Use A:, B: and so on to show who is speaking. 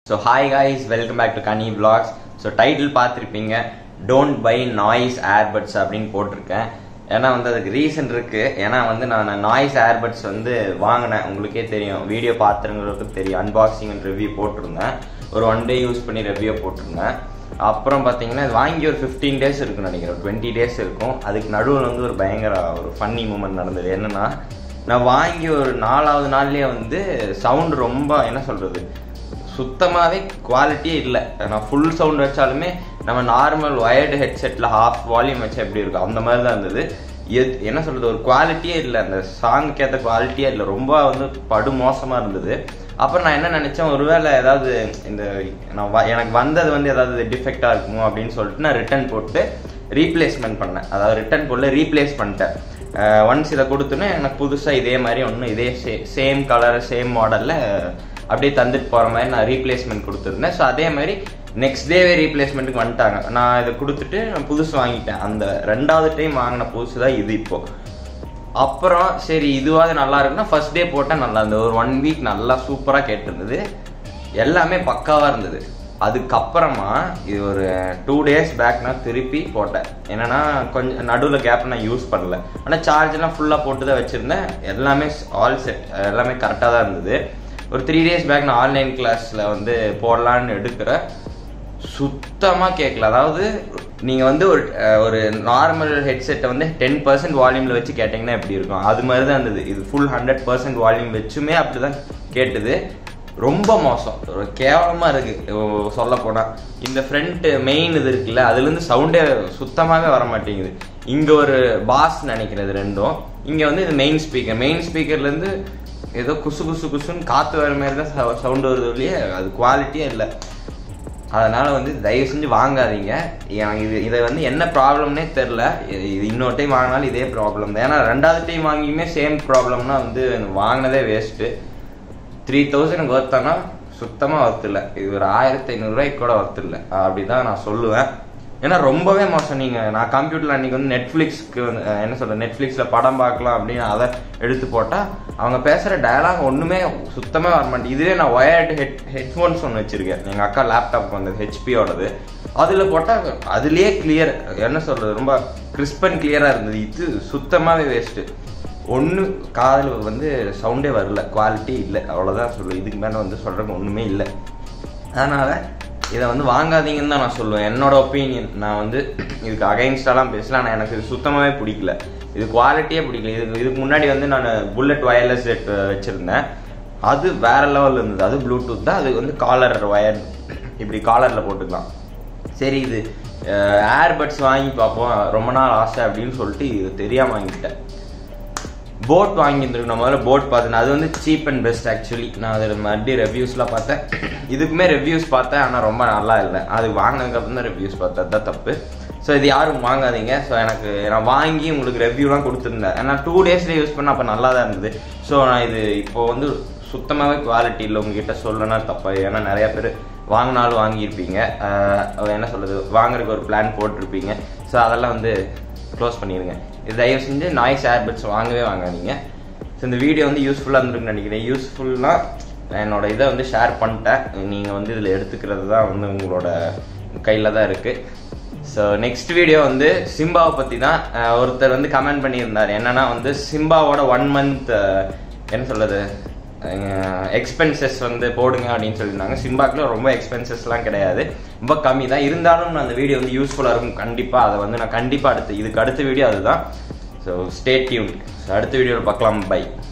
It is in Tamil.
A: so hi guys welcome back to Kani vlogs so title பார்த்துருப்பீங்க டோன்ட் பை நாய்ஸ் ஏர்பட்ஸ் அப்படின்னு போட்டிருக்கேன் ஏன்னா வந்து அதுக்கு ரீசன் இருக்கு ஏன்னா வந்து நான் நாய்ஸ் ஏர்பட்ஸ் வந்து வாங்கினேன் உங்களுக்கே தெரியும் வீடியோ பார்த்துருங்களுக்கு தெரியும் அன்பாக்சிங் அண்ட் ரிவ்யூ போட்டிருந்தேன் ஒரு ஒன் டே யூஸ் பண்ணி ரிவ்யூ போட்டிருந்தேன் அப்புறம் பார்த்தீங்கன்னா இது வாங்கி ஒரு ஃபிஃப்டீன் டேஸ் இருக்குன்னு நினைக்கிறேன் டுவெண்ட்டி டேஸ் இருக்கும் அதுக்கு நடுவில் வந்து ஒரு பயங்கர ஒரு ஃபன்னி மூமெண்ட் நடந்தது என்னன்னா நான் வாங்கி ஒரு நாலாவது நாள்லயே வந்து சவுண்ட் ரொம்ப என்ன சொல்றது சுத்தமாகவே குவாலிட்டியே இல்லை நான் ஃபுல் சவுண்ட் வச்சாலுமே நம்ம நார்மல் ஒயர்டு ஹெட்செட்டில் ஹாஃப் வால்யூம் வச்சா எப்படி இருக்கும் அந்த மாதிரி தான் இருந்தது எத் என்ன சொல்றது ஒரு குவாலிட்டியே இல்லை அந்த சாங்க்கு ஏற்ற குவாலிட்டியே இல்லை ரொம்ப வந்து படு மோசமாக இருந்தது அப்புறம் நான் என்ன நினச்சேன் ஒருவேளை ஏதாவது இந்த நான் வ- எனக்கு வந்தது வந்து ஏதாவது டிஃபெக்டாக இருக்குமோ அப்படின்னு சொல்லிட்டு நான் ரிட்டர்ன் போட்டு ரீப்ளேஸ்மெண்ட் பண்ணேன் அதாவது ரிட்டர்ன் போடல ரீப்ளேஸ் பண்ணிட்டேன் ஒன்ஸ் இதை கொடுத்தோன்னே எனக்கு புதுசாக இதே மாதிரி ஒன்று இதே சே சேம் கலர் சேம் மாடலில் அப்படியே தந்துட்டு போகிற மாதிரி நான் ரீப்ளேஸ்மெண்ட் கொடுத்துருந்தேன் ஸோ அதே மாதிரி நெக்ஸ்ட் டேவே ரீப்ளேஸ்மெண்ட்டுக்கு வந்துட்டாங்க நான் இதை கொடுத்துட்டு நான் புதுசு வாங்கிட்டேன் அந்த ரெண்டாவது டைம் வாங்கின புதுசு தான் இது இப்போ அப்புறம் சரி இதுவாது நல்லா இருக்குன்னா ஃபர்ஸ்ட் டே போட்டால் நல்லா இருந்தது ஒரு ஒன் வீக் நல்லா சூப்பராக கேட்டிருந்தது எல்லாமே பக்காவாக இருந்தது அதுக்கப்புறமா இது ஒரு டூ டேஸ் பேக் நான் திருப்பி போட்டேன் என்னன்னா கொஞ்சம் நடுவில் கேப் நான் யூஸ் பண்ணல ஆனால் சார்ஜ்லாம் ஃபுல்லாக போட்டு தான் வச்சுருந்தேன் எல்லாமே ஆல் செட் எல்லாமே கரெக்டாக தான் இருந்தது ஒரு த்ரீ டேஸ் பேக் நான் ஆன்லைன் கிளாஸில் வந்து போடலான்னு எடுக்கிறேன் சுத்தமாக கேட்கல அதாவது நீங்கள் வந்து ஒரு அஹ், ஒரு நார்மல் ஹெட்செட்டை வந்து டென் பர்சன்ட் வால்யூமில் வச்சு கேட்டிங்கன்னா எப்படி இருக்கும் அது மாதிரி தான் இருந்தது இது ஃபுல் ஹண்ட்ரட் பர்சன்ட் வால்யூம் வச்சுமே அப்படி தான் கேட்டது ரொம்ப மோசம் ஒரு கேவலமாக இருக்குது சொல்ல போனால் இந்த ஃப்ரண்ட் மெயின் இது இருக்குல்ல அதுலேருந்து சவுண்டே சுத்தமாகவே வர மாட்டேங்குது இங்கே ஒரு பாஸ் நினைக்கிறது ரெண்டும் இங்கே வந்து இது மெயின் ஸ்பீக்கர் மெயின் ஸ்பீக்கர்லேருந்து ஏதோ குசு குசு குசுன்னு காற்று வர மாதிரி தான் சவுண்டு வருது இல்லையே அது குவாலிட்டியே இல்லை அதனால வந்து தயவு செஞ்சு வாங்காதீங்க எனக்கு இது இதை வந்து என்ன ப்ராப்ளம்னே தெரில இது இது இன்னொரு டைம் வாங்கினாலும் இதே ப்ராப்ளம் தான் ஏன்னா ரெண்டாவது டைம் வாங்கியுமே சேம் ப்ராப்ளம்னா வந்து வாங்கினதே வேஸ்ட்டு த்ரீ தௌசண்ட் ஒர்த்தானா சுத்தமாக ஒர்த்து இல்லை இது ஒரு ஆயிரத்தி ஐநூறுரூவாய்க்கு கூட ஒர்த்து இல்லை அப்படி தான் நான் சொல்லுவேன் ஏன்னா ரொம்பவே மோசம் நீங்கள் நான் கம்ப்யூட்டரில் அன்றைக்கி வந்து நெட்ஃப்ளிக்ஸ்க்கு வந்து அஹ், என்ன சொல்கிறேன் நெட்ஃப்ளிக்ஸில் படம் பார்க்கலாம் அப்படின்னு அதை எடுத்து போட்டால் அவங்க பேசுகிற டயலாக் ஒன்றுமே சுத்தமாக வர மாட்டேங்குது இதுவே நான் ஒயர்டு ஹெட் ஹெட்ஃபோன்ஸ் ஒன்று வச்சுருக்கேன் எங்கள் அக்கா லேப்டாப் வந்தது ஹெச்பியோடது அதில் போட்டால் அதுலேயே கிளியர் என்ன சொல்கிறது ரொம்ப கிறிஸ்ப் அண்ட் கிளியராக இருந்தது இது சுத்தமாகவே வேஸ்ட்டு ஒன்று காதில் வந்து சவுண்டே வரல குவாலிட்டி இல்லை அவ்வளோதான் சொல்லு இதுக்கு மேலே வந்து சொல்கிறதுக்கு ஒன்றுமே இல்லை அதனால் இதை வந்து வாங்காதீங்கன்னு தான் நான் சொல்லுவேன் என்னோட ஒப்பீனியன் நான் வந்து இதுக்கு அகைன்ஸ்டாலாம் பேசல ஆனால் எனக்கு இது சுத்தமாகவே பிடிக்கல இது குவாலிட்டியே பிடிக்கல இதுக்கு இதுக்கு முன்னாடி வந்து நான் புல்லட் ஒயர்லெஸ் செட் வச்சுருந்தேன் அது வேற லெவலில் இருந்தது அது ப்ளூடூத் தான் அது வந்து காலர் ஒயர் இப்படி காலரில் போட்டுக்கலாம் சரி இது ஏர்பட்ஸ் வாங்கி பார்ப்போம் ரொம்ப நாள் ஆசை அப்படின்னு சொல்லிட்டு இது தெரியாமல் வாங்கிட்டேன் போட் வாங்கியிருந்துருக்கு நான் முதல்ல போட் பார்த்தேன் அது வந்து சீப் அண்ட் பெஸ்ட் ஆக்சுவலி நான் அதில் மறுபடியும் ரிவ்யூஸ்லாம் பார்த்தேன் இதுக்குமே ரிவ்யூஸ் பார்த்தேன் ஆனால் ரொம்ப நல்லா இல்லை அது வாங்கினதுக்கப்புறம் தான் ரிவ்யூஸ் பார்த்தேன் அதுதான் தப்பு ஸோ இது யாரும் வாங்காதீங்க ஸோ எனக்கு நான் வாங்கி உங்களுக்கு ரிவ்யூலாம் கொடுத்துருந்தேன் ஏன்னா டூ டேஸ்லேயே யூஸ் பண்ண அப்போ நல்லா தான் இருந்தது ஸோ நான் இது இப்போ வந்து சுத்தமாகவே குவாலிட்டி இல்லை உங்ககிட்ட சொல்லனா தப்பா ஏன்னா நிறைய பேர் வாங்கினாலும் வாங்கியிருப்பீங்க ஆஹ் என்ன சொல்கிறது வாங்குறதுக்கு ஒரு பிளான் போட்டிருப்பீங்க ஸோ அதெல்லாம் வந்து க்ளோஸ் பண்ணிடுங்க இது தயவு செஞ்சு நாய்ஸ் ஏர்பட்ஸ் வாங்கவே வாங்காதீங்க ஸோ இந்த வீடியோ வந்து யூஸ்ஃபுல்லாக இருந்திருக்குன்னு நினைக்கிறேன் யூஸ்ஃபுல்லாக என்னோட இதை வந்து ஷேர் பண்ணிட்டேன் நீங்கள் வந்து இதில் எடுத்துக்கிறது தான் வந்து உங்களோட கையில் தான் இருக்குது ஸோ நெக்ஸ்ட் வீடியோ வந்து சிம்பாவை பற்றி தான் அஹ், ஒருத்தர் வந்து கமெண்ட் பண்ணியிருந்தார் என்னன்னா வந்து சிம்பாவோட ஒன் மந்த் என்ன சொல்கிறது எக்ஸ்பென்சஸ் வந்து போடுங்க அப்படின்னு சொல்லியிருந்தாங்க சிம்பாக்குள்ள ரொம்ப எக்ஸ்பென்சஸ்லாம் கிடையாது ரொம்ப கம்மி தான் இருந்தாலும் நான் அந்த வீடியோ வந்து யூஸ்ஃபுல்லாக இருக்கும் கண்டிப்பாக அதை வந்து நான் கண்டிப்பாக அடுத்து இதுக்கு அடுத்த வீடியோ அதுதான் ஸோ ஸ்டே டியூன் அடுத்த வீடியோவில் பார்க்கலாம் பை